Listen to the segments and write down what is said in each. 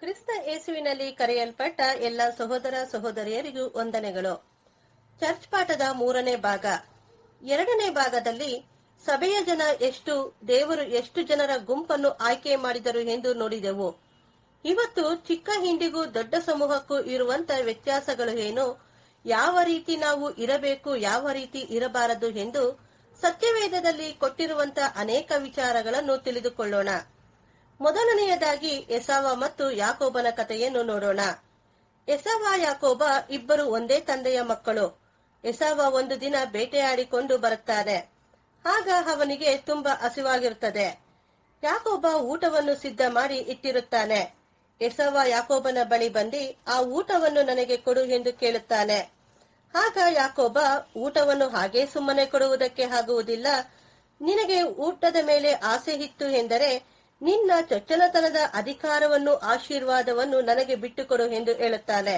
ಕ್ರಿಸ್ತ ಯೇಸುವಿನಲ್ಲಿ ಕರೆಯಲ್ಪಟ್ಟ ಎಲ್ಲ ಸಹೋದರ ಸಹೋದರಿಯರಿಗೂ ವಂದನೆಗಳು ಚರ್ಚ್ ಪಾಠದ ಮೂರನೇ ಭಾಗ ಎರಡನೇ ಭಾಗದಲ್ಲಿ ಸಭೆಯ ಜನ ಎಷ್ಟು ದೇವರು ಎಷ್ಟು ಜನರ ಗುಂಪನ್ನು ಆಯ್ಕೆ ಮಾಡಿದರು ಎಂದು ನೋಡಿದೆವು ಇವತ್ತು ಚಿಕ್ಕ ಹಿಂಡಿಗೂ ದೊಡ್ಡ ಸಮೂಹಕ್ಕೂ ಇರುವಂತ ವ್ಯತ್ಯಾಸಗಳು ಏನು ಯಾವ ರೀತಿ ನಾವು ಇರಬೇಕು ಯಾವ ರೀತಿ ಇರಬಾರದು ಎಂದು ಸತ್ಯವೇದದಲ್ಲಿ ಕೊಟ್ಟಿರುವಂತ ಅನೇಕ ವಿಚಾರಗಳನ್ನು ತಿಳಿದುಕೊಳ್ಳೋಣ ಮೊದಲನೆಯದಾಗಿ ಎಸಾವ ಮತ್ತು ಯಾಕೋಬನ ಕಥೆಯನ್ನು ನೋಡೋಣ ಎಸಾವ ಯಾಕೋಬ ಇಬ್ಬರು ಒಂದೇ ತಂದೆಯ ಮಕ್ಕಳು ಎಸಾವ ಒಂದು ದಿನ ಬೇಟೆಯಾಡಿಕೊಂಡು ಬರುತ್ತಾನೆ ಆಗ ಅವನಿಗೆ ತುಂಬಾ ಹಸಿವಾಗಿರುತ್ತದೆ ಯಾಕೋಬ ಊಟವನ್ನು ಸಿದ್ಧ ಮಾಡಿ ಇಟ್ಟಿರುತ್ತಾನೆ ಎಸವ ಯಾಕೋಬನ ಬಳಿ ಬಂದಿ ಆ ಊಟವನ್ನು ನನಗೆ ಕೊಡು ಎಂದು ಕೇಳುತ್ತಾನೆ ಆಗ ಯಾಕೋಬ ಊಟವನ್ನು ಹಾಗೆ ಸುಮ್ಮನೆ ಕೊಡುವುದಕ್ಕೆ ಆಗುವುದಿಲ್ಲ ನಿನಗೆ ಊಟದ ಮೇಲೆ ಆಸೆ ಇತ್ತು ಎಂದರೆ ನಿನ್ನ ಚೊಚ್ಚಲತನದ ಅಧಿಕಾರವನ್ನು ಆಶೀರ್ವಾದವನ್ನು ನನಗೆ ಬಿಟ್ಟುಕೊಡು ಎಂದು ಹೇಳುತ್ತಾನೆ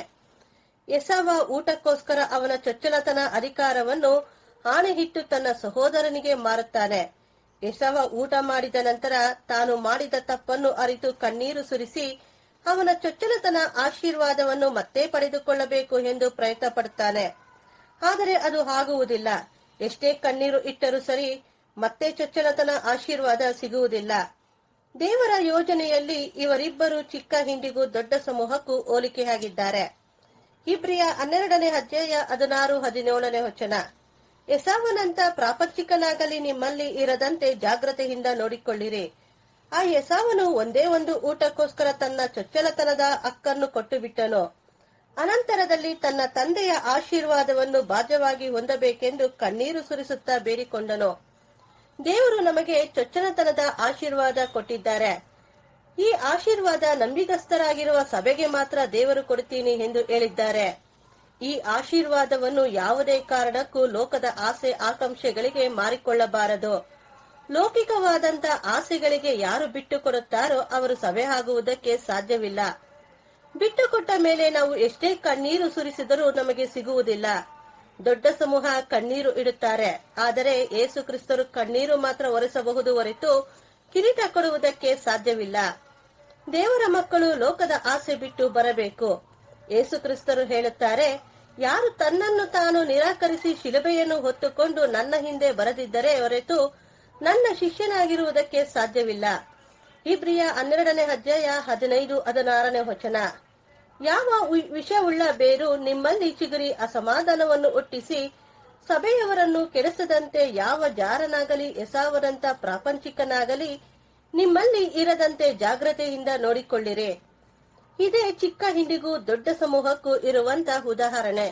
ಎಸವ ಊಟಕ್ಕೋಸ್ಕರ ಅವನ ಚೊಚ್ಚಲತನ ಅಧಿಕಾರವನ್ನು ಆಣೆಹಿಟ್ಟು ತನ್ನ ಸಹೋದರನಿಗೆ ಮಾರುತ್ತಾನೆ ಎಸವ ಊಟ ಮಾಡಿದ ನಂತರ ತಾನು ಮಾಡಿದ ತಪ್ಪನ್ನು ಅರಿತು ಕಣ್ಣೀರು ಸುರಿಸಿ ಅವನ ಚೊಚ್ಚಲತನ ಆಶೀರ್ವಾದವನ್ನು ಮತ್ತೆ ಪಡೆದುಕೊಳ್ಳಬೇಕು ಎಂದು ಪ್ರಯತ್ನ ಪಡುತ್ತಾನೆ ಆದರೆ ಅದು ಆಗುವುದಿಲ್ಲ ಎಷ್ಟೇ ಕಣ್ಣೀರು ಇಟ್ಟರೂ ಸರಿ ಮತ್ತೆ ಚೊಚ್ಚಲತನ ಆಶೀರ್ವಾದ ಸಿಗುವುದಿಲ್ಲ ದೇವರ ಯೋಜನೆಯಲ್ಲಿ ಇವರಿಬ್ಬರು ಚಿಕ್ಕ ಹಿಂಡಿಗೂ ದೊಡ್ಡ ಸಮೂಹಕ್ಕೂ ಹೋಲಿಕೆಯಾಗಿದ್ದಾರೆ ಇಬ್ರಿಯ ಹನ್ನೆರಡನೇ ಅಧ್ಯಾಯ ಹದಿನಾರು ಹದಿನೇಳನೇ ವಚನ ಎಸಾವನಂತ ಪ್ರಾಪಂಚಿಕನಾಗಲಿ ನಿಮ್ಮಲ್ಲಿ ಇರದಂತೆ ಜಾಗ್ರತೆಯಿಂದ ನೋಡಿಕೊಳ್ಳಿರಿ ಆ ಎಸಾವನು ಒಂದೇ ಒಂದು ಊಟಕ್ಕೋಸ್ಕರ ತನ್ನ ಚೊಚ್ಚಲತನದ ಹಕ್ಕನ್ನು ಕೊಟ್ಟು ಬಿಟ್ಟನು ಅನಂತರದಲ್ಲಿ ತನ್ನ ತಂದೆಯ ಆಶೀರ್ವಾದವನ್ನು ಬಾಧ್ಯವಾಗಿ ಹೊಂದಬೇಕೆಂದು ಕಣ್ಣೀರು ಸುರಿಸುತ್ತಾ ಬೇಡಿಕೊಂಡನು ದೇವರು ನಮಗೆ ಚೊಚ್ಚಲತನದ ಆಶೀರ್ವಾದ ಕೊಟ್ಟಿದ್ದಾರೆ ಈ ಆಶೀರ್ವಾದ ನಂಬಿಗಸ್ತರಾಗಿರುವ ಸಭೆಗೆ ಮಾತ್ರ ದೇವರು ಕೊಡುತ್ತೀನಿ ಎಂದು ಹೇಳಿದ್ದಾರೆ ಈ ಆಶೀರ್ವಾದವನ್ನು ಯಾವುದೇ ಕಾರಣಕ್ಕೂ ಲೋಕದ ಆಸೆ ಆಕಾಂಕ್ಷೆಗಳಿಗೆ ಮಾರಿಕೊಳ್ಳಬಾರದು ಲೌಕಿಕವಾದಂತ ಆಸೆಗಳಿಗೆ ಯಾರು ಬಿಟ್ಟು ಕೊಡುತ್ತಾರೋ ಅವರು ಸಭೆ ಆಗುವುದಕ್ಕೆ ಸಾಧ್ಯವಿಲ್ಲ ಬಿಟ್ಟುಕೊಟ್ಟ ಮೇಲೆ ನಾವು ಎಷ್ಟೇ ಕಣ್ಣೀರು ಸುರಿಸಿದರೂ ನಮಗೆ ಸಿಗುವುದಿಲ್ಲ ದೊಡ್ಡ ಸಮೂಹ ಕಣ್ಣೀರು ಇಡುತ್ತಾರೆ ಆದರೆ ಏಸು ಕ್ರಿಸ್ತರು ಕಣ್ಣೀರು ಮಾತ್ರ ಒರೆಸಬಹುದು ಹೊರತು ಕಿರೀಟ ಕೊಡುವುದಕ್ಕೆ ಸಾಧ್ಯವಿಲ್ಲ ದೇವರ ಮಕ್ಕಳು ಲೋಕದ ಆಸೆ ಬಿಟ್ಟು ಬರಬೇಕು ಏಸು ಕ್ರಿಸ್ತರು ಹೇಳುತ್ತಾರೆ ಯಾರು ತನ್ನನ್ನು ತಾನು ನಿರಾಕರಿಸಿ ಶಿಲುಬೆಯನ್ನು ಹೊತ್ತುಕೊಂಡು ನನ್ನ ಹಿಂದೆ ಬರದಿದ್ದರೆ ಹೊರತು ನನ್ನ ಶಿಷ್ಯನಾಗಿರುವುದಕ್ಕೆ ಸಾಧ್ಯವಿಲ್ಲ ಇಬ್ರಿಯ ಹನ್ನೆರಡನೇ ಅಧ್ಯಾಯ ಹದಿನೈದು ಹದಿನಾರನೇ ವಚನ ಯಾವ ವಿ- ವಿಷವುಳ್ಳ ಬೇರು ನಿಮ್ಮಲ್ಲಿ ಚಿಗುರಿ ಅಸಮಾಧಾನವನ್ನು ಹುಟ್ಟಿಸಿ ಸಭೆಯವರನ್ನು ಕೆಡಿಸದಂತೆ ಯಾವ ಜಾರನಾಗಲಿ ಎಸಾವರಂತ ಪ್ರಾಪಂಚಿಕನಾಗಲಿ ನಿಮ್ಮಲ್ಲಿ ಇರದಂತೆ ಜಾಗ್ರತೆಯಿಂದ ನೋಡಿಕೊಳ್ಳಿರಿ ಇದೇ ಚಿಕ್ಕ ಹಿಂಡಿಗೂ ದೊಡ್ಡ ಸಮೂಹಕ್ಕೂ ಇರುವಂತ ಉದಾಹರಣೆ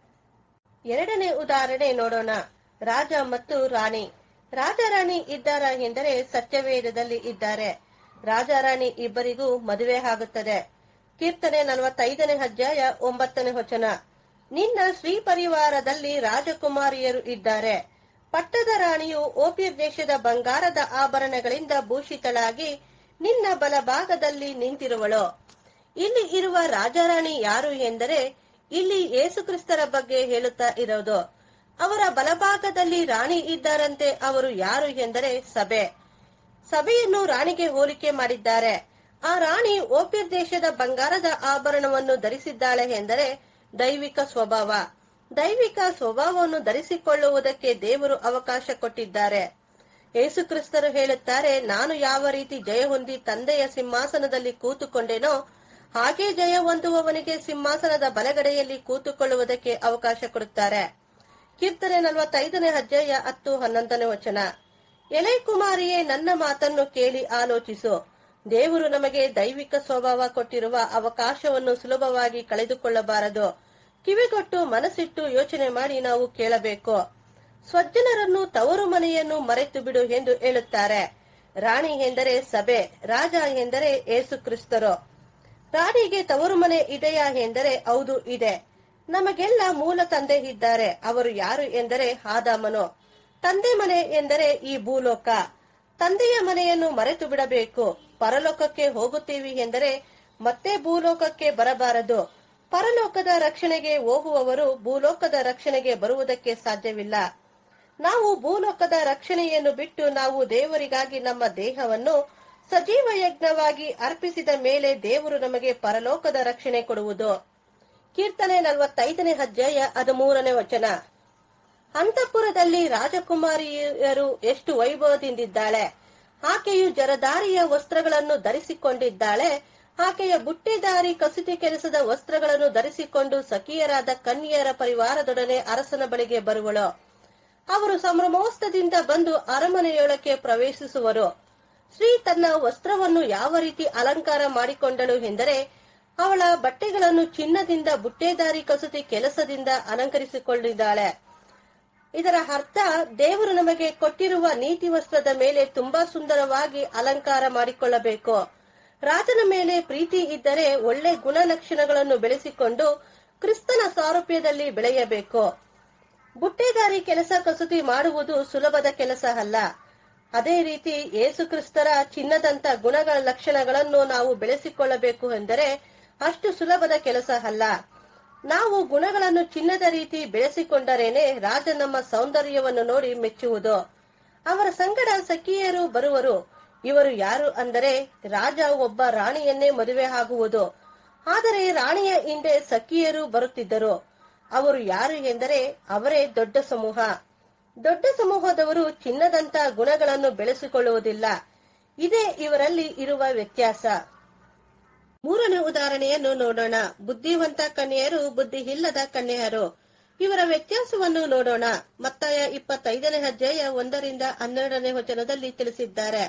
ಎರಡನೇ ಉದಾಹರಣೆ ನೋಡೋಣ ರಾಜ ಮತ್ತು ರಾಣಿ ರಾಜ ರಾಣಿ ಇದ್ದಾರ ಎಂದರೆ ಸತ್ಯವೇದದಲ್ಲಿ ಇದ್ದಾರೆ ರಾಜ ರಾಣಿ ಇಬ್ಬರಿಗೂ ಮದುವೆ ಆಗುತ್ತದೆ ಕೀರ್ತನೆ ನಲವತ್ತೈದನೇ ಅಧ್ಯಾಯ ಒಂಬತ್ತನೇ ವಚನ ನಿನ್ನ ಶ್ರೀ ಪರಿವಾರದಲ್ಲಿ ರಾಜಕುಮಾರಿಯರು ಇದ್ದಾರೆ ಪಟ್ಟದ ರಾಣಿಯು ಓಪಿರ್ ದೇಶದ ಬಂಗಾರದ ಆಭರಣಗಳಿಂದ ಭೂಷಿತಳಾಗಿ ನಿನ್ನ ಬಲಭಾಗದಲ್ಲಿ ನಿಂತಿರುವಳು ಇಲ್ಲಿ ಇರುವ ರಾಜಾರಾಣಿ ಯಾರು ಎಂದರೆ ಇಲ್ಲಿ ಯೇಸುಕ್ರಿಸ್ತರ ಬಗ್ಗೆ ಹೇಳುತ್ತಾ ಇರೋದು ಅವರ ಬಲಭಾಗದಲ್ಲಿ ರಾಣಿ ಇದ್ದಾರಂತೆ ಅವರು ಯಾರು ಎಂದರೆ ಸಭೆ ಸಭೆಯನ್ನು ರಾಣಿಗೆ ಹೋಲಿಕೆ ಮಾಡಿದ್ದಾರೆ ಆ ರಾಣಿ ಓಪಿರ್ ದೇಶದ ಬಂಗಾರದ ಆಭರಣವನ್ನು ಧರಿಸಿದ್ದಾಳೆ ಎಂದರೆ ದೈವಿಕ ಸ್ವಭಾವ ದೈವಿಕ ಸ್ವಭಾವವನ್ನು ಧರಿಸಿಕೊಳ್ಳುವುದಕ್ಕೆ ದೇವರು ಅವಕಾಶ ಕೊಟ್ಟಿದ್ದಾರೆ ಯೇಸುಕ್ರಿಸ್ತರು ಹೇಳುತ್ತಾರೆ ನಾನು ಯಾವ ರೀತಿ ಜಯ ಹೊಂದಿ ತಂದೆಯ ಸಿಂಹಾಸನದಲ್ಲಿ ಕೂತುಕೊಂಡೆನೋ ಹಾಗೆ ಜಯ ಹೊಂದುವವನಿಗೆ ಸಿಂಹಾಸನದ ಬಲಗಡೆಯಲ್ಲಿ ಕೂತುಕೊಳ್ಳುವುದಕ್ಕೆ ಅವಕಾಶ ಕೊಡುತ್ತಾರೆ ಕೀರ್ತನೆ ನಲವತ್ತೈದನೇ ಅಧ್ಯಾಯ ಹತ್ತು ಹನ್ನೊಂದನೇ ವಚನ ಎಲೆ ಕುಮಾರಿಯೇ ನನ್ನ ಮಾತನ್ನು ಕೇಳಿ ಆಲೋಚಿಸು ದೇವರು ನಮಗೆ ದೈವಿಕ ಸ್ವಭಾವ ಕೊಟ್ಟಿರುವ ಅವಕಾಶವನ್ನು ಸುಲಭವಾಗಿ ಕಳೆದುಕೊಳ್ಳಬಾರದು ಕಿವಿಗೊಟ್ಟು ಮನಸ್ಸಿಟ್ಟು ಯೋಚನೆ ಮಾಡಿ ನಾವು ಕೇಳಬೇಕು ಸ್ವಜ್ಜನರನ್ನು ತವರು ಮನೆಯನ್ನು ಮರೆತು ಬಿಡು ಎಂದು ಹೇಳುತ್ತಾರೆ ರಾಣಿ ಎಂದರೆ ಸಭೆ ರಾಜ ಎಂದರೆ ಏಸು ಕ್ರಿಸ್ತರು ರಾಣಿಗೆ ತವರು ಮನೆ ಇದೆಯಾ ಎಂದರೆ ಹೌದು ಇದೆ ನಮಗೆಲ್ಲ ಮೂಲ ತಂದೆ ಇದ್ದಾರೆ ಅವರು ಯಾರು ಎಂದರೆ ಆದಾಮನು ತಂದೆ ಮನೆ ಎಂದರೆ ಈ ಭೂಲೋಕ ತಂದೆಯ ಮನೆಯನ್ನು ಮರೆತು ಬಿಡಬೇಕು ಪರಲೋಕಕ್ಕೆ ಹೋಗುತ್ತೀವಿ ಎಂದರೆ ಮತ್ತೆ ಭೂಲೋಕಕ್ಕೆ ಬರಬಾರದು ಪರಲೋಕದ ರಕ್ಷಣೆಗೆ ಹೋಗುವವರು ಭೂಲೋಕದ ರಕ್ಷಣೆಗೆ ಬರುವುದಕ್ಕೆ ಸಾಧ್ಯವಿಲ್ಲ ನಾವು ಭೂಲೋಕದ ರಕ್ಷಣೆಯನ್ನು ಬಿಟ್ಟು ನಾವು ದೇವರಿಗಾಗಿ ನಮ್ಮ ದೇಹವನ್ನು ಸಜೀವ ಯಜ್ಞವಾಗಿ ಅರ್ಪಿಸಿದ ಮೇಲೆ ದೇವರು ನಮಗೆ ಪರಲೋಕದ ರಕ್ಷಣೆ ಕೊಡುವುದು ಕೀರ್ತನೆ ನಲವತ್ತೈದನೇ ಅಧ್ಯಾಯ ಹದಿಮೂರನೇ ವಚನ ಅಂತಃಪುರದಲ್ಲಿ ರಾಜಕುಮಾರಿಯರು ಎಷ್ಟು ವೈಭವದಿಂದಿದ್ದಾಳೆ ಆಕೆಯು ಜರದಾರಿಯ ವಸ್ತ್ರಗಳನ್ನು ಧರಿಸಿಕೊಂಡಿದ್ದಾಳೆ ಆಕೆಯ ಬುಟ್ಟಿದಾರಿ ಕಸೂತಿ ಕೆಲಸದ ವಸ್ತ್ರಗಳನ್ನು ಧರಿಸಿಕೊಂಡು ಸಖಿಯರಾದ ಕನ್ಯರ ಪರಿವಾರದೊಡನೆ ಅರಸನ ಬಳಿಗೆ ಬರುವಳು ಅವರು ಸಂಭ್ರಮೋಸ್ತದಿಂದ ಬಂದು ಅರಮನೆಯೊಳಕ್ಕೆ ಪ್ರವೇಶಿಸುವರು ಸ್ತ್ರೀ ತನ್ನ ವಸ್ತ್ರವನ್ನು ಯಾವ ರೀತಿ ಅಲಂಕಾರ ಮಾಡಿಕೊಂಡಳು ಎಂದರೆ ಅವಳ ಬಟ್ಟೆಗಳನ್ನು ಚಿನ್ನದಿಂದ ಬುಟ್ಟೆದಾರಿ ಕಸೂತಿ ಕೆಲಸದಿಂದ ಅಲಂಕರಿಸಿಕೊಂಡಿದ್ದಾಳೆ ಇದರ ಅರ್ಥ ದೇವರು ನಮಗೆ ಕೊಟ್ಟಿರುವ ನೀತಿ ವಸ್ತ್ರದ ಮೇಲೆ ತುಂಬಾ ಸುಂದರವಾಗಿ ಅಲಂಕಾರ ಮಾಡಿಕೊಳ್ಳಬೇಕು ರಾಜನ ಮೇಲೆ ಪ್ರೀತಿ ಇದ್ದರೆ ಒಳ್ಳೆ ಗುಣಲಕ್ಷಣಗಳನ್ನು ಬೆಳೆಸಿಕೊಂಡು ಕ್ರಿಸ್ತನ ಸಾರೂಪ್ಯದಲ್ಲಿ ಬೆಳೆಯಬೇಕು ಬುಟ್ಟೆದಾರಿ ಕೆಲಸ ಕಸೂತಿ ಮಾಡುವುದು ಸುಲಭದ ಕೆಲಸ ಅಲ್ಲ ಅದೇ ರೀತಿ ಯೇಸು ಕ್ರಿಸ್ತರ ಚಿನ್ನದಂತ ಗುಣಗಳ ಲಕ್ಷಣಗಳನ್ನು ನಾವು ಬೆಳೆಸಿಕೊಳ್ಳಬೇಕು ಎಂದರೆ ಅಷ್ಟು ಸುಲಭದ ಕೆಲಸ ಅಲ್ಲ ನಾವು ಗುಣಗಳನ್ನು ಚಿನ್ನದ ರೀತಿ ಬೆಳೆಸಿಕೊಂಡರೇನೆ ರಾಜ ನಮ್ಮ ಸೌಂದರ್ಯವನ್ನು ನೋಡಿ ಮೆಚ್ಚುವುದು ಅವರ ಸಂಗಡ ಸಖಿಯರು ಬರುವರು ಇವರು ಯಾರು ಅಂದರೆ ರಾಜ ಒಬ್ಬ ರಾಣಿಯನ್ನೇ ಮದುವೆ ಆಗುವುದು ಆದರೆ ರಾಣಿಯ ಹಿಂದೆ ಸಖಿಯರು ಬರುತ್ತಿದ್ದರು ಅವರು ಯಾರು ಎಂದರೆ ಅವರೇ ದೊಡ್ಡ ಸಮೂಹ ದೊಡ್ಡ ಸಮೂಹದವರು ಚಿನ್ನದಂತ ಗುಣಗಳನ್ನು ಬೆಳೆಸಿಕೊಳ್ಳುವುದಿಲ್ಲ ಇದೇ ಇವರಲ್ಲಿ ಇರುವ ವ್ಯತ್ಯಾಸ ಮೂರನೇ ಉದಾಹರಣೆಯನ್ನು ನೋಡೋಣ ಬುದ್ಧಿವಂತ ಕನ್ಯೆಯರು ಬುದ್ಧಿ ಇಲ್ಲದ ಕನ್ಯೆಯರು ಇವರ ವ್ಯತ್ಯಾಸವನ್ನು ನೋಡೋಣ ಮತ್ತಾಯ ಇಪ್ಪತ್ತೈದನೇ ಅಧ್ಯಾಯ ಒಂದರಿಂದ ಹನ್ನೆರಡನೇ ವಚನದಲ್ಲಿ ತಿಳಿಸಿದ್ದಾರೆ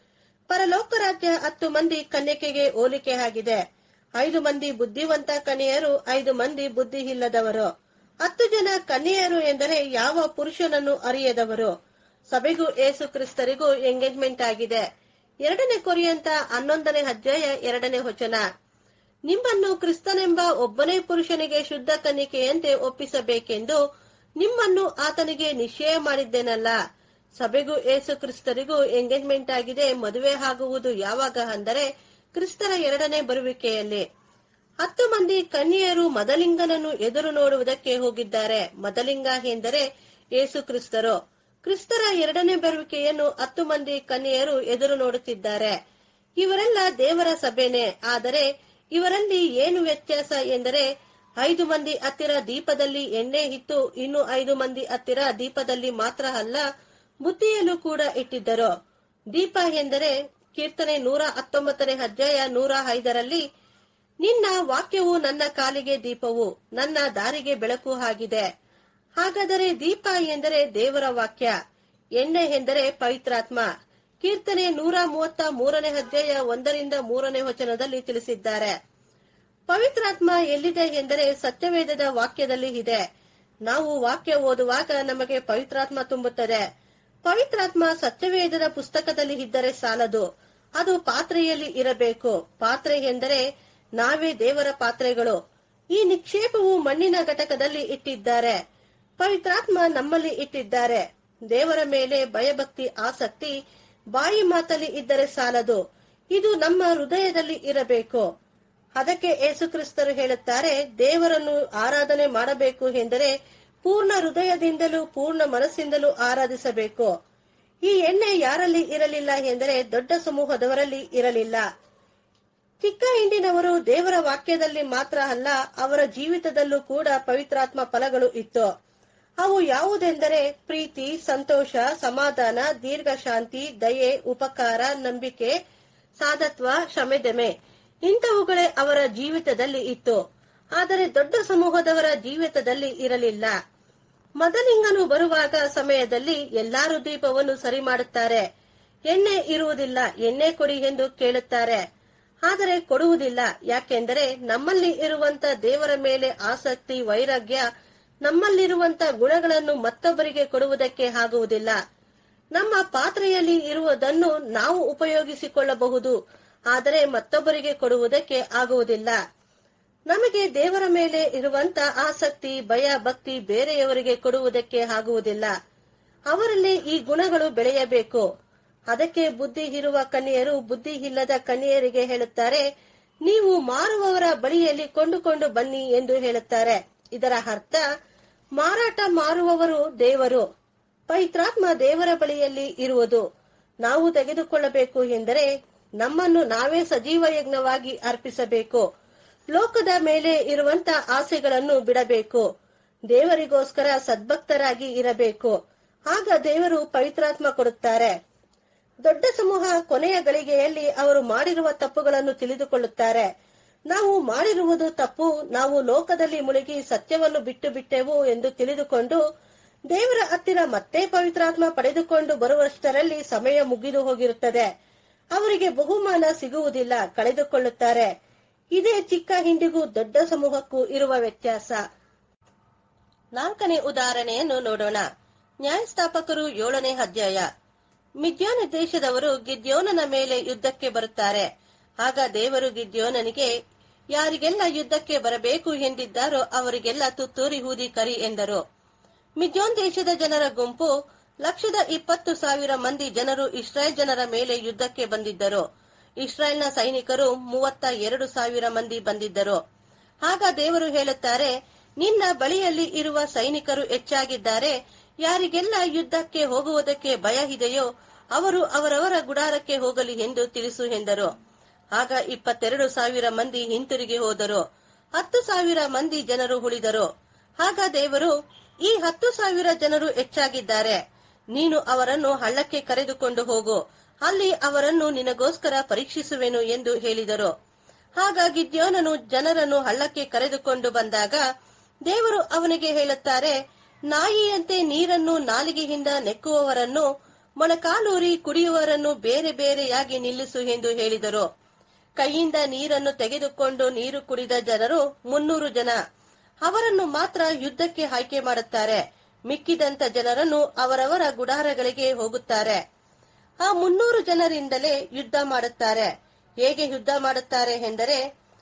ಪರಲೋಕ ರಾಜ್ಯ ಹತ್ತು ಮಂದಿ ಕನ್ಯಕೆಗೆ ಹೋಲಿಕೆ ಆಗಿದೆ ಐದು ಮಂದಿ ಬುದ್ಧಿವಂತ ಕನ್ಯೆಯರು ಐದು ಮಂದಿ ಬುದ್ಧಿ ಇಲ್ಲದವರು ಹತ್ತು ಜನ ಕನ್ಯೆಯರು ಎಂದರೆ ಯಾವ ಪುರುಷನನ್ನು ಅರಿಯದವರು ಸಭೆಗೂ ಏಸು ಕ್ರಿಸ್ತರಿಗೂ ಎಂಗೇಜ್ಮೆಂಟ್ ಆಗಿದೆ ಎರಡನೇ ಕೊರಿಯಂತ ಹನ್ನೊಂದನೇ ಅಧ್ಯಾಯ ಎರಡನೇ ವಚನ ನಿಮ್ಮನ್ನು ಕ್ರಿಸ್ತನೆಂಬ ಒಬ್ಬನೇ ಪುರುಷನಿಗೆ ಶುದ್ಧ ಕನ್ನಿಕೆಯಂತೆ ಒಪ್ಪಿಸಬೇಕೆಂದು ನಿಮ್ಮನ್ನು ಆತನಿಗೆ ನಿಶ್ಚಯ ಮಾಡಿದ್ದೇನಲ್ಲ ಸಭೆಗೂ ಏಸು ಕ್ರಿಸ್ತರಿಗೂ ಎಂಗೇಜ್ಮೆಂಟ್ ಆಗಿದೆ ಮದುವೆ ಆಗುವುದು ಯಾವಾಗ ಅಂದರೆ ಕ್ರಿಸ್ತರ ಎರಡನೇ ಬರುವಿಕೆಯಲ್ಲಿ ಹತ್ತು ಮಂದಿ ಕನ್ಯೆಯರು ಮದಲಿಂಗನನ್ನು ಎದುರು ನೋಡುವುದಕ್ಕೆ ಹೋಗಿದ್ದಾರೆ ಮದಲಿಂಗ ಎಂದರೆ ಏಸು ಕ್ರಿಸ್ತರು ಕ್ರಿಸ್ತರ ಎರಡನೇ ಬರುವಿಕೆಯನ್ನು ಹತ್ತು ಮಂದಿ ಕನ್ಯೆಯರು ಎದುರು ನೋಡುತ್ತಿದ್ದಾರೆ ಇವರೆಲ್ಲ ದೇವರ ಸಭೆನೇ ಆದರೆ ಇವರಲ್ಲಿ ಏನು ವ್ಯತ್ಯಾಸ ಎಂದರೆ ಐದು ಮಂದಿ ಹತ್ತಿರ ದೀಪದಲ್ಲಿ ಎಣ್ಣೆ ಇತ್ತು ಇನ್ನು ಐದು ಮಂದಿ ಹತ್ತಿರ ದೀಪದಲ್ಲಿ ಮಾತ್ರ ಅಲ್ಲ ಬುತ್ತಿಯಲ್ಲೂ ಕೂಡ ಇಟ್ಟಿದ್ದರು ದೀಪ ಎಂದರೆ ಕೀರ್ತನೆ ನೂರ ಹತ್ತೊಂಬತ್ತನೇ ಅಧ್ಯಾಯ ನೂರ ಐದರಲ್ಲಿ ನಿನ್ನ ವಾಕ್ಯವು ನನ್ನ ಕಾಲಿಗೆ ದೀಪವು ನನ್ನ ದಾರಿಗೆ ಬೆಳಕು ಆಗಿದೆ ಹಾಗಾದರೆ ದೀಪ ಎಂದರೆ ದೇವರ ವಾಕ್ಯ ಎಣ್ಣೆ ಎಂದರೆ ಪವಿತ್ರಾತ್ಮ ಕೀರ್ತನೆ ನೂರ ಮೂವತ್ತ ಮೂರನೇ ಅಧ್ಯಾಯ ಒಂದರಿಂದ ಮೂರನೇ ವಚನದಲ್ಲಿ ತಿಳಿಸಿದ್ದಾರೆ ಪವಿತ್ರಾತ್ಮ ಎಲ್ಲಿದೆ ಎಂದರೆ ಸತ್ಯವೇದದ ವಾಕ್ಯದಲ್ಲಿ ಇದೆ ನಾವು ವಾಕ್ಯ ಓದುವಾಗ ನಮಗೆ ಪವಿತ್ರಾತ್ಮ ತುಂಬುತ್ತದೆ ಪವಿತ್ರಾತ್ಮ ಸತ್ಯವೇದದ ಪುಸ್ತಕದಲ್ಲಿ ಇದ್ದರೆ ಸಾಲದು ಅದು ಪಾತ್ರೆಯಲ್ಲಿ ಇರಬೇಕು ಪಾತ್ರೆ ಎಂದರೆ ನಾವೇ ದೇವರ ಪಾತ್ರೆಗಳು ಈ ನಿಕ್ಷೇಪವು ಮಣ್ಣಿನ ಘಟಕದಲ್ಲಿ ಇಟ್ಟಿದ್ದಾರೆ ಪವಿತ್ರಾತ್ಮ ನಮ್ಮಲ್ಲಿ ಇಟ್ಟಿದ್ದಾರೆ ದೇವರ ಮೇಲೆ ಭಯಭಕ್ತಿ ಆಸಕ್ತಿ ಬಾಯಿ ಮಾತಲ್ಲಿ ಇದ್ದರೆ ಸಾಲದು ಇದು ನಮ್ಮ ಹೃದಯದಲ್ಲಿ ಇರಬೇಕು ಅದಕ್ಕೆ ಯೇಸುಕ್ರಿಸ್ತರು ಹೇಳುತ್ತಾರೆ ದೇವರನ್ನು ಆರಾಧನೆ ಮಾಡಬೇಕು ಎಂದರೆ ಪೂರ್ಣ ಹೃದಯದಿಂದಲೂ ಪೂರ್ಣ ಮನಸ್ಸಿಂದಲೂ ಆರಾಧಿಸಬೇಕು ಈ ಎಣ್ಣೆ ಯಾರಲ್ಲಿ ಇರಲಿಲ್ಲ ಎಂದರೆ ದೊಡ್ಡ ಸಮೂಹದವರಲ್ಲಿ ಇರಲಿಲ್ಲ ಚಿಕ್ಕ ಹಿಂಡಿನವರು ದೇವರ ವಾಕ್ಯದಲ್ಲಿ ಮಾತ್ರ ಅಲ್ಲ ಅವರ ಜೀವಿತದಲ್ಲೂ ಕೂಡ ಪವಿತ್ರಾತ್ಮ ಫಲಗಳು ಇತ್ತು ಅವು ಯಾವುದೆಂದರೆ ಪ್ರೀತಿ ಸಂತೋಷ ಸಮಾಧಾನ ದೀರ್ಘ ಶಾಂತಿ ದಯೆ ಉಪಕಾರ ನಂಬಿಕೆ ಸಾಧತ್ವ ಶಮೆದಮೆ ಇಂಥವುಗಳೇ ಅವರ ಜೀವಿತದಲ್ಲಿ ಇತ್ತು ಆದರೆ ದೊಡ್ಡ ಸಮೂಹದವರ ಜೀವಿತದಲ್ಲಿ ಇರಲಿಲ್ಲ ಮದಲಿಂಗನು ಬರುವಾಗ ಸಮಯದಲ್ಲಿ ಎಲ್ಲಾರು ದೀಪವನ್ನು ಸರಿ ಮಾಡುತ್ತಾರೆ ಎಣ್ಣೆ ಇರುವುದಿಲ್ಲ ಎಣ್ಣೆ ಕೊಡಿ ಎಂದು ಕೇಳುತ್ತಾರೆ ಆದರೆ ಕೊಡುವುದಿಲ್ಲ ಯಾಕೆಂದರೆ ನಮ್ಮಲ್ಲಿ ಇರುವಂತ ದೇವರ ಮೇಲೆ ಆಸಕ್ತಿ ವೈರಾಗ್ಯ ನಮ್ಮಲ್ಲಿರುವಂತ ಗುಣಗಳನ್ನು ಮತ್ತೊಬ್ಬರಿಗೆ ಕೊಡುವುದಕ್ಕೆ ಆಗುವುದಿಲ್ಲ ನಮ್ಮ ಪಾತ್ರೆಯಲ್ಲಿ ಇರುವುದನ್ನು ನಾವು ಉಪಯೋಗಿಸಿಕೊಳ್ಳಬಹುದು ಆದರೆ ಮತ್ತೊಬ್ಬರಿಗೆ ಕೊಡುವುದಕ್ಕೆ ಆಗುವುದಿಲ್ಲ ನಮಗೆ ದೇವರ ಮೇಲೆ ಇರುವಂತ ಆಸಕ್ತಿ ಭಯ ಭಕ್ತಿ ಬೇರೆಯವರಿಗೆ ಕೊಡುವುದಕ್ಕೆ ಆಗುವುದಿಲ್ಲ ಅವರಲ್ಲಿ ಈ ಗುಣಗಳು ಬೆಳೆಯಬೇಕು ಅದಕ್ಕೆ ಬುದ್ಧಿ ಇರುವ ಕನ್ಯೆಯರು ಬುದ್ಧಿ ಇಲ್ಲದ ಕನ್ಯೆಯರಿಗೆ ಹೇಳುತ್ತಾರೆ ನೀವು ಮಾರುವವರ ಬಳಿಯಲ್ಲಿ ಕೊಂಡುಕೊಂಡು ಬನ್ನಿ ಎಂದು ಹೇಳುತ್ತಾರೆ ಇದರ ಅರ್ಥ ಮಾರಾಟ ಮಾರುವವರು ದೇವರು ಪವಿತ್ರಾತ್ಮ ದೇವರ ಬಳಿಯಲ್ಲಿ ಇರುವುದು ನಾವು ತೆಗೆದುಕೊಳ್ಳಬೇಕು ಎಂದರೆ ನಮ್ಮನ್ನು ನಾವೇ ಸಜೀವ ಯಜ್ಞವಾಗಿ ಅರ್ಪಿಸಬೇಕು ಲೋಕದ ಮೇಲೆ ಇರುವಂತ ಆಸೆಗಳನ್ನು ಬಿಡಬೇಕು ದೇವರಿಗೋಸ್ಕರ ಸದ್ಭಕ್ತರಾಗಿ ಇರಬೇಕು ಆಗ ದೇವರು ಪವಿತ್ರಾತ್ಮ ಕೊಡುತ್ತಾರೆ ದೊಡ್ಡ ಸಮೂಹ ಕೊನೆಯ ಗಳಿಗೆಯಲ್ಲಿ ಅವರು ಮಾಡಿರುವ ತಪ್ಪುಗಳನ್ನು ತಿಳಿದುಕೊಳ್ಳುತ್ತಾರೆ ನಾವು ಮಾಡಿರುವುದು ತಪ್ಪು ನಾವು ಲೋಕದಲ್ಲಿ ಮುಳುಗಿ ಸತ್ಯವನ್ನು ಬಿಟ್ಟು ಬಿಟ್ಟೆವು ಎಂದು ತಿಳಿದುಕೊಂಡು ದೇವರ ಹತ್ತಿರ ಮತ್ತೆ ಪವಿತ್ರಾತ್ಮ ಪಡೆದುಕೊಂಡು ಬರುವಷ್ಟರಲ್ಲಿ ಸಮಯ ಮುಗಿದು ಹೋಗಿರುತ್ತದೆ ಅವರಿಗೆ ಬಹುಮಾನ ಸಿಗುವುದಿಲ್ಲ ಕಳೆದುಕೊಳ್ಳುತ್ತಾರೆ ಇದೇ ಚಿಕ್ಕ ಹಿಂಡಿಗೂ ದೊಡ್ಡ ಸಮೂಹಕ್ಕೂ ಇರುವ ವ್ಯತ್ಯಾಸ ನಾಲ್ಕನೇ ಉದಾಹರಣೆಯನ್ನು ನೋಡೋಣ ನ್ಯಾಯಸ್ಥಾಪಕರು ಏಳನೇ ಅಧ್ಯಾಯ ಮಿದ್ಯಾನ ದೇಶದವರು ಗಿದ್ಯೋನನ ಮೇಲೆ ಯುದ್ಧಕ್ಕೆ ಬರುತ್ತಾರೆ ಆಗ ದೇವರು ಗಿದ್ಯೋನನಿಗೆ ಯಾರಿಗೆಲ್ಲ ಯುದ್ಧಕ್ಕೆ ಬರಬೇಕು ಎಂದಿದ್ದಾರೋ ಅವರಿಗೆಲ್ಲ ತುತ್ತೂರಿ ಊದಿ ಕರಿ ಎಂದರು ಮಿದ್ಯೋನ್ ದೇಶದ ಜನರ ಗುಂಪು ಲಕ್ಷದ ಇಪ್ಪತ್ತು ಸಾವಿರ ಮಂದಿ ಜನರು ಇಸ್ರಾಯೇಲ್ ಜನರ ಮೇಲೆ ಯುದ್ಧಕ್ಕೆ ಬಂದಿದ್ದರು ಇಸ್ರಾಯೇಲ್ನ ಸೈನಿಕರು ಮೂವತ್ತ ಎರಡು ಸಾವಿರ ಮಂದಿ ಬಂದಿದ್ದರು ಆಗ ದೇವರು ಹೇಳುತ್ತಾರೆ ನಿನ್ನ ಬಳಿಯಲ್ಲಿ ಇರುವ ಸೈನಿಕರು ಹೆಚ್ಚಾಗಿದ್ದಾರೆ ಯಾರಿಗೆಲ್ಲ ಯುದ್ಧಕ್ಕೆ ಹೋಗುವುದಕ್ಕೆ ಭಯ ಇದೆಯೋ ಅವರು ಅವರವರ ಗುಡಾರಕ್ಕೆ ಹೋಗಲಿ ಎಂದು ತಿಳಿಸು ಎಂದರು ಆಗ ಇಪ್ಪತ್ತೆರಡು ಸಾವಿರ ಮಂದಿ ಹಿಂತಿರುಗಿ ಹೋದರು ಹತ್ತು ಸಾವಿರ ಮಂದಿ ಜನರು ಉಳಿದರು ಆಗ ದೇವರು ಈ ಹತ್ತು ಸಾವಿರ ಜನರು ಹೆಚ್ಚಾಗಿದ್ದಾರೆ ನೀನು ಅವರನ್ನು ಹಳ್ಳಕ್ಕೆ ಕರೆದುಕೊಂಡು ಹೋಗು ಅಲ್ಲಿ ಅವರನ್ನು ನಿನಗೋಸ್ಕರ ಪರೀಕ್ಷಿಸುವೆನು ಎಂದು ಹೇಳಿದರು ಹಾಗಾಗಿ ದ್ಯೋನನು ಜನರನ್ನು ಹಳ್ಳಕ್ಕೆ ಕರೆದುಕೊಂಡು ಬಂದಾಗ ದೇವರು ಅವನಿಗೆ ಹೇಳುತ್ತಾರೆ ನಾಯಿಯಂತೆ ನೀರನ್ನು ನಾಲಿಗೆಯಿಂದ ನೆಕ್ಕುವವರನ್ನು ಮೊಣಕಾಲೂರಿ ಕುಡಿಯುವವರನ್ನು ಬೇರೆ ಬೇರೆಯಾಗಿ ನಿಲ್ಲಿಸು ಎಂದು ಹೇಳಿದರು ಕೈಯಿಂದ ನೀರನ್ನು ತೆಗೆದುಕೊಂಡು ನೀರು ಕುಡಿದ ಜನರು ಮುನ್ನೂರು ಜನ ಅವರನ್ನು ಮಾತ್ರ ಯುದ್ಧಕ್ಕೆ ಆಯ್ಕೆ ಮಾಡುತ್ತಾರೆ ಮಿಕ್ಕಿದಂತ ಜನರನ್ನು ಅವರವರ ಗುಡಾರಗಳಿಗೆ ಹೋಗುತ್ತಾರೆ ಆ ಮುನ್ನೂರು ಜನರಿಂದಲೇ ಯುದ್ಧ ಮಾಡುತ್ತಾರೆ ಹೇಗೆ ಯುದ್ಧ ಮಾಡುತ್ತಾರೆ ಎಂದರೆ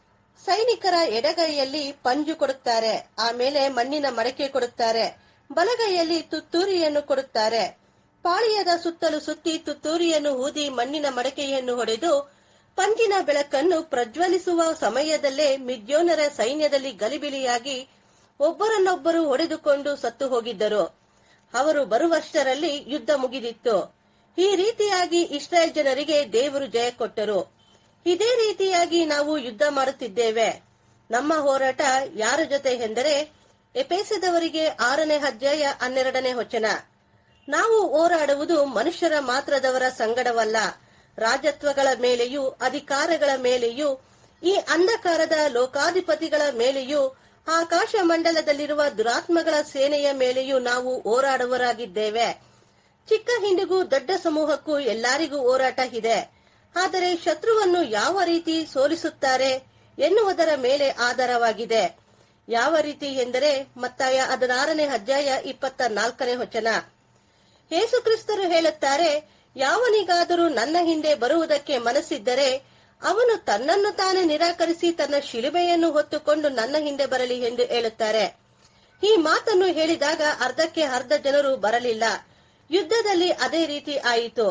ಸೈನಿಕರ ಎಡಗೈಯಲ್ಲಿ ಪಂಜು ಕೊಡುತ್ತಾರೆ ಆಮೇಲೆ ಮಣ್ಣಿನ ಮಡಕೆ ಕೊಡುತ್ತಾರೆ ಬಲಗೈಯಲ್ಲಿ ತುತ್ತೂರಿಯನ್ನು ಕೊಡುತ್ತಾರೆ ಪಾಳಿಯದ ಸುತ್ತಲೂ ಸುತ್ತಿ ತುತ್ತೂರಿಯನ್ನು ಊದಿ ಮಣ್ಣಿನ ಮಡಕೆಯನ್ನು ಹೊಡೆದು ಪಂಜಿನ ಬೆಳಕನ್ನು ಪ್ರಜ್ವಲಿಸುವ ಸಮಯದಲ್ಲೇ ಮಿದ್ಯೋನರ ಸೈನ್ಯದಲ್ಲಿ ಗಲಿಬಿಲಿಯಾಗಿ ಒಬ್ಬರನ್ನೊಬ್ಬರು ಹೊಡೆದುಕೊಂಡು ಸತ್ತು ಹೋಗಿದ್ದರು ಅವರು ಬರುವಷ್ಟರಲ್ಲಿ ಯುದ್ಧ ಮುಗಿದಿತ್ತು ಈ ರೀತಿಯಾಗಿ ಇಸ್ರಾಯೇಲ್ ಜನರಿಗೆ ದೇವರು ಜಯ ಕೊಟ್ಟರು ಇದೇ ರೀತಿಯಾಗಿ ನಾವು ಯುದ್ಧ ಮಾಡುತ್ತಿದ್ದೇವೆ ನಮ್ಮ ಹೋರಾಟ ಯಾರ ಜೊತೆ ಎಂದರೆ ಎಪೇಸದವರಿಗೆ ಆರನೇ ಅಧ್ಯಾಯ ಹನ್ನೆರಡನೇ ವಚನ ನಾವು ಹೋರಾಡುವುದು ಮನುಷ್ಯರ ಮಾತ್ರದವರ ಸಂಗಡವಲ್ಲ ರಾಜತ್ವಗಳ ಮೇಲೆಯೂ ಅಧಿಕಾರಗಳ ಮೇಲೆಯೂ ಈ ಅಂಧಕಾರದ ಲೋಕಾಧಿಪತಿಗಳ ಮೇಲೆಯೂ ಆಕಾಶ ಮಂಡಲದಲ್ಲಿರುವ ದುರಾತ್ಮಗಳ ಸೇನೆಯ ಮೇಲೆಯೂ ನಾವು ಹೋರಾಡುವರಾಗಿದ್ದೇವೆ ಚಿಕ್ಕ ಹಿಂಡಿಗೂ ದೊಡ್ಡ ಸಮೂಹಕ್ಕೂ ಎಲ್ಲರಿಗೂ ಹೋರಾಟ ಇದೆ ಆದರೆ ಶತ್ರುವನ್ನು ಯಾವ ರೀತಿ ಸೋಲಿಸುತ್ತಾರೆ ಎನ್ನುವುದರ ಮೇಲೆ ಆಧಾರವಾಗಿದೆ ಯಾವ ರೀತಿ ಎಂದರೆ ಮತ್ತಾಯ ಹದಿನಾರನೇ ಅಧ್ಯಾಯ ಇಪ್ಪತ್ತ ನಾಲ್ಕನೇ ವಚನ ಯೇಸುಕ್ರಿಸ್ತರು ಹೇಳುತ್ತಾರೆ ಯಾವನಿಗಾದರೂ ನನ್ನ ಹಿಂದೆ ಬರುವುದಕ್ಕೆ ಮನಸ್ಸಿದ್ದರೆ ಅವನು ತನ್ನನ್ನು ತಾನೇ ನಿರಾಕರಿಸಿ ತನ್ನ ಶಿಲುಬೆಯನ್ನು ಹೊತ್ತುಕೊಂಡು ನನ್ನ ಹಿಂದೆ ಬರಲಿ ಎಂದು ಹೇಳುತ್ತಾರೆ ಈ ಮಾತನ್ನು ಹೇಳಿದಾಗ ಅರ್ಧಕ್ಕೆ ಅರ್ಧ ಜನರು ಬರಲಿಲ್ಲ ಯುದ್ಧದಲ್ಲಿ ಅದೇ ರೀತಿ ಆಯಿತು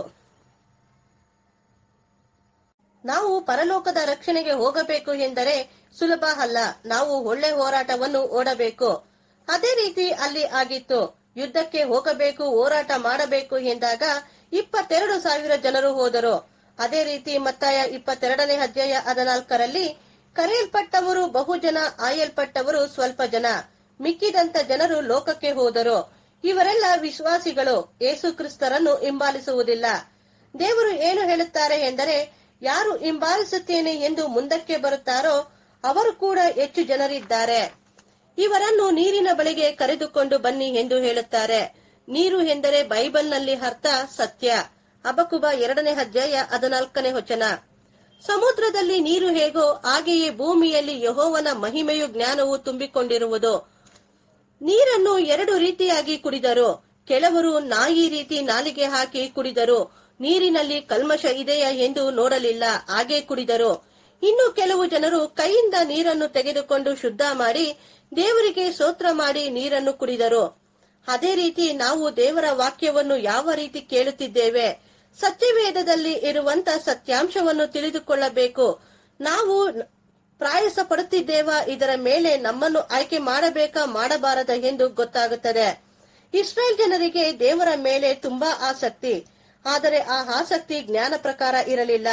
ನಾವು ಪರಲೋಕದ ರಕ್ಷಣೆಗೆ ಹೋಗಬೇಕು ಎಂದರೆ ಸುಲಭ ಅಲ್ಲ ನಾವು ಒಳ್ಳೆ ಹೋರಾಟವನ್ನು ಓಡಬೇಕು ಅದೇ ರೀತಿ ಅಲ್ಲಿ ಆಗಿತ್ತು ಯುದ್ಧಕ್ಕೆ ಹೋಗಬೇಕು ಹೋರಾಟ ಮಾಡಬೇಕು ಎಂದಾಗ ಇಪ್ಪತ್ತೆರಡು ಸಾವಿರ ಜನರು ಹೋದರು ಅದೇ ರೀತಿ ಮತ್ತಾಯ ಇಪ್ಪತ್ತೆರಡನೇ ಅಧ್ಯಾಯ ಹದಿನಾಲ್ಕರಲ್ಲಿ ಕರೆಯಲ್ಪಟ್ಟವರು ಬಹು ಜನ ಆಯಲ್ಪಟ್ಟವರು ಸ್ವಲ್ಪ ಜನ ಮಿಕ್ಕಿದಂತ ಜನರು ಲೋಕಕ್ಕೆ ಹೋದರು ಇವರೆಲ್ಲ ವಿಶ್ವಾಸಿಗಳು ಯೇಸು ಕ್ರಿಸ್ತರನ್ನು ಹಿಂಬಾಲಿಸುವುದಿಲ್ಲ ದೇವರು ಏನು ಹೇಳುತ್ತಾರೆ ಎಂದರೆ ಯಾರು ಹಿಂಬಾಲಿಸುತ್ತೇನೆ ಎಂದು ಮುಂದಕ್ಕೆ ಬರುತ್ತಾರೋ ಅವರು ಕೂಡ ಹೆಚ್ಚು ಜನರಿದ್ದಾರೆ ಇವರನ್ನು ನೀರಿನ ಬಳಿಗೆ ಕರೆದುಕೊಂಡು ಬನ್ನಿ ಎಂದು ಹೇಳುತ್ತಾರೆ ನೀರು ಎಂದರೆ ಬೈಬಲ್ನಲ್ಲಿ ಅರ್ಥ ಸತ್ಯ ಅಬಕುಬ ಎರಡನೇ ಅಧ್ಯಾಯ ಹದಿನಾಲ್ಕನೇ ವಚನ ಸಮುದ್ರದಲ್ಲಿ ನೀರು ಹೇಗೋ ಹಾಗೆಯೇ ಭೂಮಿಯಲ್ಲಿ ಯಹೋವನ ಮಹಿಮೆಯು ಜ್ಞಾನವು ತುಂಬಿಕೊಂಡಿರುವುದು ನೀರನ್ನು ಎರಡು ರೀತಿಯಾಗಿ ಕುಡಿದರು ಕೆಲವರು ನಾಯಿ ರೀತಿ ನಾಲಿಗೆ ಹಾಕಿ ಕುಡಿದರು ನೀರಿನಲ್ಲಿ ಕಲ್ಮಶ ಇದೆಯಾ ಎಂದು ನೋಡಲಿಲ್ಲ ಹಾಗೆ ಕುಡಿದರು ಇನ್ನು ಕೆಲವು ಜನರು ಕೈಯಿಂದ ನೀರನ್ನು ತೆಗೆದುಕೊಂಡು ಶುದ್ಧ ಮಾಡಿ ದೇವರಿಗೆ ಸ್ತೋತ್ರ ಮಾಡಿ ನೀರನ್ನು ಕುಡಿದರು ಅದೇ ರೀತಿ ನಾವು ದೇವರ ವಾಕ್ಯವನ್ನು ಯಾವ ರೀತಿ ಕೇಳುತ್ತಿದ್ದೇವೆ ಸತ್ಯವೇದದಲ್ಲಿ ಇರುವಂತ ಸತ್ಯಾಂಶವನ್ನು ತಿಳಿದುಕೊಳ್ಳಬೇಕು ನಾವು ಪ್ರಾಯಸ ಪಡುತ್ತಿದ್ದೇವಾ ಇದರ ಮೇಲೆ ನಮ್ಮನ್ನು ಆಯ್ಕೆ ಮಾಡಬೇಕಾ ಮಾಡಬಾರದ ಎಂದು ಗೊತ್ತಾಗುತ್ತದೆ ಇಸ್ರೇಲ್ ಜನರಿಗೆ ದೇವರ ಮೇಲೆ ತುಂಬಾ ಆಸಕ್ತಿ ಆದರೆ ಆ ಆಸಕ್ತಿ ಜ್ಞಾನ ಪ್ರಕಾರ ಇರಲಿಲ್ಲ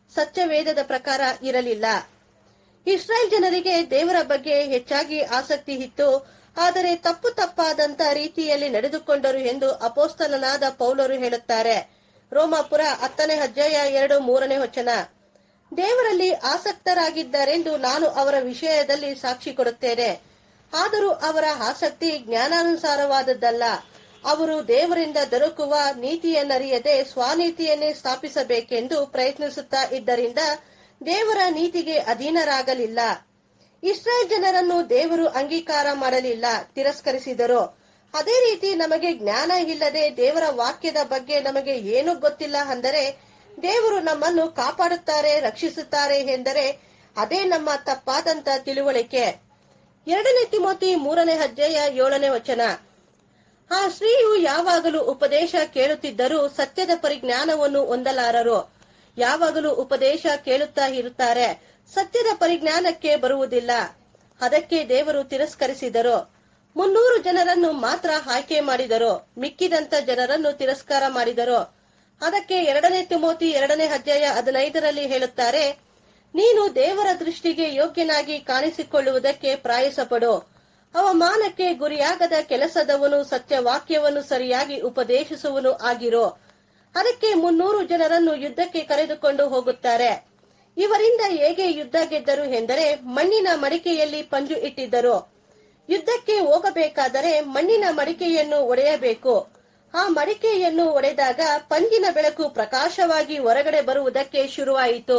ಸತ್ಯವೇದದ ಪ್ರಕಾರ ಇರಲಿಲ್ಲ ಇಸ್ರಾಯೇಲ್ ಜನರಿಗೆ ದೇವರ ಬಗ್ಗೆ ಹೆಚ್ಚಾಗಿ ಆಸಕ್ತಿ ಇತ್ತು ಆದರೆ ತಪ್ಪು ತಪ್ಪಾದಂತ ರೀತಿಯಲ್ಲಿ ನಡೆದುಕೊಂಡರು ಎಂದು ಅಪೋಸ್ತಲನಾದ ಪೌಲರು ಹೇಳುತ್ತಾರೆ ರೋಮಾಪುರ ಹತ್ತನೇ ಅಧ್ಯಾಯ ಎರಡು ಮೂರನೇ ವಚನ ದೇವರಲ್ಲಿ ಆಸಕ್ತರಾಗಿದ್ದಾರೆಂದು ನಾನು ಅವರ ವಿಷಯದಲ್ಲಿ ಸಾಕ್ಷಿ ಕೊಡುತ್ತೇನೆ ಆದರೂ ಅವರ ಆಸಕ್ತಿ ಜ್ಞಾನಾನುಸಾರವಾದದ್ದಲ್ಲ ಅವರು ದೇವರಿಂದ ದೊರಕುವ ನೀತಿಯನ್ನರಿಯದೆ ಸ್ವನೀತಿಯನ್ನೇ ಸ್ಥಾಪಿಸಬೇಕೆಂದು ಪ್ರಯತ್ನಿಸುತ್ತಾ ಇದ್ದರಿಂದ ದೇವರ ನೀತಿಗೆ ಅಧೀನರಾಗಲಿಲ್ಲ ಇಸ್ರಾಯೇಲ್ ಜನರನ್ನು ದೇವರು ಅಂಗೀಕಾರ ಮಾಡಲಿಲ್ಲ ತಿರಸ್ಕರಿಸಿದರು ಅದೇ ರೀತಿ ನಮಗೆ ಜ್ಞಾನ ಇಲ್ಲದೆ ದೇವರ ವಾಕ್ಯದ ಬಗ್ಗೆ ನಮಗೆ ಏನೂ ಗೊತ್ತಿಲ್ಲ ಅಂದರೆ ದೇವರು ನಮ್ಮನ್ನು ಕಾಪಾಡುತ್ತಾರೆ ರಕ್ಷಿಸುತ್ತಾರೆ ಎಂದರೆ ಅದೇ ನಮ್ಮ ತಪ್ಪಾದಂತ ತಿಳುವಳಿಕೆ ಎರಡನೇ ತಿಮೋತಿ ಮೂರನೇ ಅಧ್ಯಾಯ ಏಳನೇ ವಚನ ಆ ಸ್ತ್ರೀಯು ಯಾವಾಗಲೂ ಉಪದೇಶ ಕೇಳುತ್ತಿದ್ದರೂ ಸತ್ಯದ ಪರಿಜ್ಞಾನವನ್ನು ಹೊಂದಲಾರರು ಯಾವಾಗಲೂ ಉಪದೇಶ ಕೇಳುತ್ತಾ ಇರುತ್ತಾರೆ ಸತ್ಯದ ಪರಿಜ್ಞಾನಕ್ಕೆ ಬರುವುದಿಲ್ಲ ಅದಕ್ಕೆ ದೇವರು ತಿರಸ್ಕರಿಸಿದರು ಮುನ್ನೂರು ಜನರನ್ನು ಮಾತ್ರ ಆಯ್ಕೆ ಮಾಡಿದರು ಮಿಕ್ಕಿದಂತ ಜನರನ್ನು ತಿರಸ್ಕಾರ ಮಾಡಿದರು ಅದಕ್ಕೆ ಎರಡನೇ ತಿಮೋತಿ ಎರಡನೇ ಅಧ್ಯಾಯ ಹದಿನೈದರಲ್ಲಿ ಹೇಳುತ್ತಾರೆ ನೀನು ದೇವರ ದೃಷ್ಟಿಗೆ ಯೋಗ್ಯನಾಗಿ ಕಾಣಿಸಿಕೊಳ್ಳುವುದಕ್ಕೆ ಪ್ರಯಾಸಪಡು ಅವಮಾನಕ್ಕೆ ಗುರಿಯಾಗದ ಕೆಲಸದವನು ಸತ್ಯವಾಕ್ಯವನ್ನು ಸರಿಯಾಗಿ ಉಪದೇಶಿಸುವನು ಆಗಿರೋ ಅದಕ್ಕೆ ಮುನ್ನೂರು ಜನರನ್ನು ಯುದ್ಧಕ್ಕೆ ಕರೆದುಕೊಂಡು ಹೋಗುತ್ತಾರೆ ಇವರಿಂದ ಹೇಗೆ ಯುದ್ಧ ಗೆದ್ದರು ಎಂದರೆ ಮಣ್ಣಿನ ಮಡಿಕೆಯಲ್ಲಿ ಪಂಜು ಇಟ್ಟಿದ್ದರು ಯುದ್ಧಕ್ಕೆ ಹೋಗಬೇಕಾದರೆ ಮಣ್ಣಿನ ಮಡಿಕೆಯನ್ನು ಒಡೆಯಬೇಕು ಆ ಮಡಿಕೆಯನ್ನು ಒಡೆದಾಗ ಪಂಜಿನ ಬೆಳಕು ಪ್ರಕಾಶವಾಗಿ ಹೊರಗಡೆ ಬರುವುದಕ್ಕೆ ಶುರುವಾಯಿತು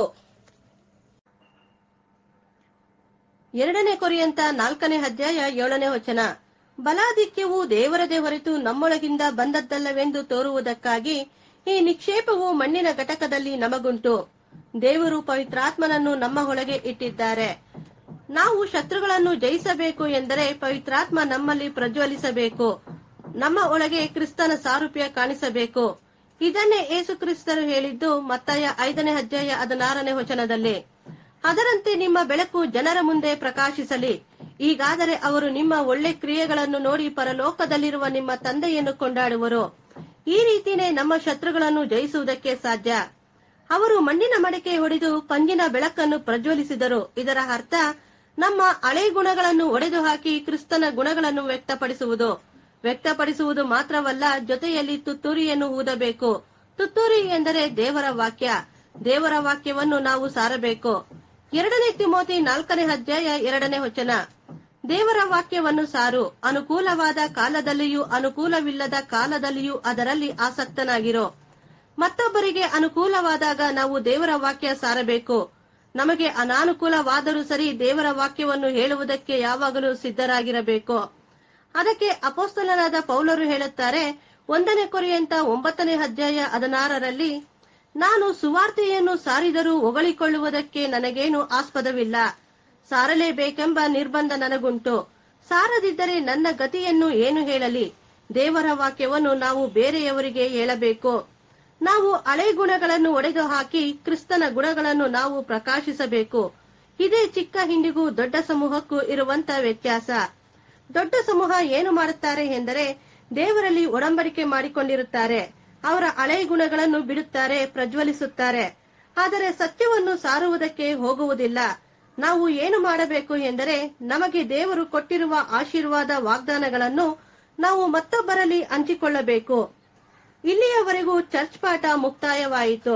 ಎರಡನೇ ಕೊರಿಯಂತ ನಾಲ್ಕನೇ ಅಧ್ಯಾಯ ಏಳನೇ ವಚನ ಬಲಾಧಿಕ್ಯವು ದೇವರದೇ ಹೊರತು ನಮ್ಮೊಳಗಿಂದ ಬಂದದ್ದಲ್ಲವೆಂದು ತೋರುವುದಕ್ಕಾಗಿ ಈ ನಿಕ್ಷೇಪವು ಮಣ್ಣಿನ ಘಟಕದಲ್ಲಿ ನಮಗುಂಟು ದೇವರು ಪವಿತ್ರಾತ್ಮನನ್ನು ನಮ್ಮ ಒಳಗೆ ಇಟ್ಟಿದ್ದಾರೆ ನಾವು ಶತ್ರುಗಳನ್ನು ಜಯಿಸಬೇಕು ಎಂದರೆ ಪವಿತ್ರಾತ್ಮ ನಮ್ಮಲ್ಲಿ ಪ್ರಜ್ವಲಿಸಬೇಕು ನಮ್ಮ ಒಳಗೆ ಕ್ರಿಸ್ತನ ಸಾರೂಪ್ಯ ಕಾಣಿಸಬೇಕು ಇದನ್ನೇ ಯೇಸು ಕ್ರಿಸ್ತರು ಹೇಳಿದ್ದು ಮತ್ತಾಯ ಐದನೇ ಅಧ್ಯಾಯ ಹದಿನಾರನೇ ವಚನದಲ್ಲಿ ಅದರಂತೆ ನಿಮ್ಮ ಬೆಳಕು ಜನರ ಮುಂದೆ ಪ್ರಕಾಶಿಸಲಿ ಈಗಾದರೆ ಅವರು ನಿಮ್ಮ ಒಳ್ಳೆ ಕ್ರಿಯೆಗಳನ್ನು ನೋಡಿ ಪರಲೋಕದಲ್ಲಿರುವ ನಿಮ್ಮ ತಂದೆಯನ್ನು ಕೊಂಡಾಡುವರು ಈ ರೀತಿನೇ ನಮ್ಮ ಶತ್ರುಗಳನ್ನು ಜಯಿಸುವುದಕ್ಕೆ ಸಾಧ್ಯ ಅವರು ಮಣ್ಣಿನ ಮಡಿಕೆ ಹೊಡೆದು ಪಂಜಿನ ಬೆಳಕನ್ನು ಪ್ರಜ್ವಲಿಸಿದರು ಇದರ ಅರ್ಥ ನಮ್ಮ ಹಳೆ ಗುಣಗಳನ್ನು ಒಡೆದು ಹಾಕಿ ಕ್ರಿಸ್ತನ ಗುಣಗಳನ್ನು ವ್ಯಕ್ತಪಡಿಸುವುದು ವ್ಯಕ್ತಪಡಿಸುವುದು ಮಾತ್ರವಲ್ಲ ಜೊತೆಯಲ್ಲಿ ತುತ್ತೂರಿಯನ್ನು ಊದಬೇಕು ತುತ್ತೂರಿ ಎಂದರೆ ದೇವರ ವಾಕ್ಯ ದೇವರ ವಾಕ್ಯವನ್ನು ನಾವು ಸಾರಬೇಕು ಎರಡನೇ ತಿಮೋತಿ ನಾಲ್ಕನೇ ಅಧ್ಯಾಯ ಎರಡನೇ ವಚನ ದೇವರ ವಾಕ್ಯವನ್ನು ಸಾರು ಅನುಕೂಲವಾದ ಕಾಲದಲ್ಲಿಯೂ ಅನುಕೂಲವಿಲ್ಲದ ಕಾಲದಲ್ಲಿಯೂ ಅದರಲ್ಲಿ ಆಸಕ್ತನಾಗಿರೋ ಮತ್ತೊಬ್ಬರಿಗೆ ಅನುಕೂಲವಾದಾಗ ನಾವು ದೇವರ ವಾಕ್ಯ ಸಾರಬೇಕು ನಮಗೆ ಅನಾನುಕೂಲವಾದರೂ ಸರಿ ದೇವರ ವಾಕ್ಯವನ್ನು ಹೇಳುವುದಕ್ಕೆ ಯಾವಾಗಲೂ ಸಿದ್ಧರಾಗಿರಬೇಕು ಅದಕ್ಕೆ ಅಪೋಸ್ತಲನಾದ ಪೌಲರು ಹೇಳುತ್ತಾರೆ ಒಂದನೇ ಕೊರೆಯಂತ ಒಂಬತ್ತನೇ ಅಧ್ಯಾಯ ಹದಿನಾರರಲ್ಲಿ ನಾನು ಸುವಾರ್ತೆಯನ್ನು ಸಾರಿದರೂ ಹೊಗಳಿಕೊಳ್ಳುವುದಕ್ಕೆ ನನಗೇನು ಆಸ್ಪದವಿಲ್ಲ ಸಾರಲೇಬೇಕೆಂಬ ನಿರ್ಬಂಧ ನನಗುಂಟು ಸಾರದಿದ್ದರೆ ನನ್ನ ಗತಿಯನ್ನು ಏನು ಹೇಳಲಿ ದೇವರ ವಾಕ್ಯವನ್ನು ನಾವು ಬೇರೆಯವರಿಗೆ ಹೇಳಬೇಕು ನಾವು ಹಳೆ ಗುಣಗಳನ್ನು ಒಡೆದು ಹಾಕಿ ಕ್ರಿಸ್ತನ ಗುಣಗಳನ್ನು ನಾವು ಪ್ರಕಾಶಿಸಬೇಕು ಇದೇ ಚಿಕ್ಕ ಹಿಂಡಿಗೂ ದೊಡ್ಡ ಸಮೂಹಕ್ಕೂ ಇರುವಂತ ವ್ಯತ್ಯಾಸ ದೊಡ್ಡ ಸಮೂಹ ಏನು ಮಾಡುತ್ತಾರೆ ಎಂದರೆ ದೇವರಲ್ಲಿ ಒಡಂಬಡಿಕೆ ಮಾಡಿಕೊಂಡಿರುತ್ತಾರೆ ಅವರ ಹಳೆ ಗುಣಗಳನ್ನು ಬಿಡುತ್ತಾರೆ ಪ್ರಜ್ವಲಿಸುತ್ತಾರೆ ಆದರೆ ಸತ್ಯವನ್ನು ಸಾರುವುದಕ್ಕೆ ಹೋಗುವುದಿಲ್ಲ ನಾವು ಏನು ಮಾಡಬೇಕು ಎಂದರೆ ನಮಗೆ ದೇವರು ಕೊಟ್ಟಿರುವ ಆಶೀರ್ವಾದ ವಾಗ್ದಾನಗಳನ್ನು ನಾವು ಮತ್ತೊಬ್ಬರಲ್ಲಿ ಹಂಚಿಕೊಳ್ಳಬೇಕು ಇಲ್ಲಿಯವರೆಗೂ ಚರ್ಚ್ ಪಾಠ ಮುಕ್ತಾಯವಾಯಿತು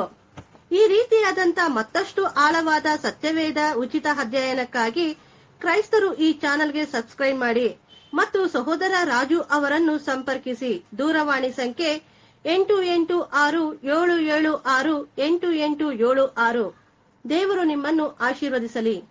ಈ ರೀತಿಯಾದಂತ ಮತ್ತಷ್ಟು ಆಳವಾದ ಸತ್ಯವೇದ ಉಚಿತ ಅಧ್ಯಯನಕ್ಕಾಗಿ ಕ್ರೈಸ್ತರು ಈ ಚಾನೆಲ್ಗೆ ಸಬ್ಸ್ಕ್ರೈಬ್ ಮಾಡಿ ಮತ್ತು ಸಹೋದರ ರಾಜು ಅವರನ್ನು ಸಂಪರ್ಕಿಸಿ ದೂರವಾಣಿ ಸಂಖ್ಯೆ ಎಂಟು ಎಂಟು ಆರು ಏಳು ಏಳು ಆರು ಎಂಟು ಎಂಟು ಏಳು ಆರು ದೇವರು ನಿಮ್ಮನ್ನು ಆಶೀರ್ವದಿಸಲಿ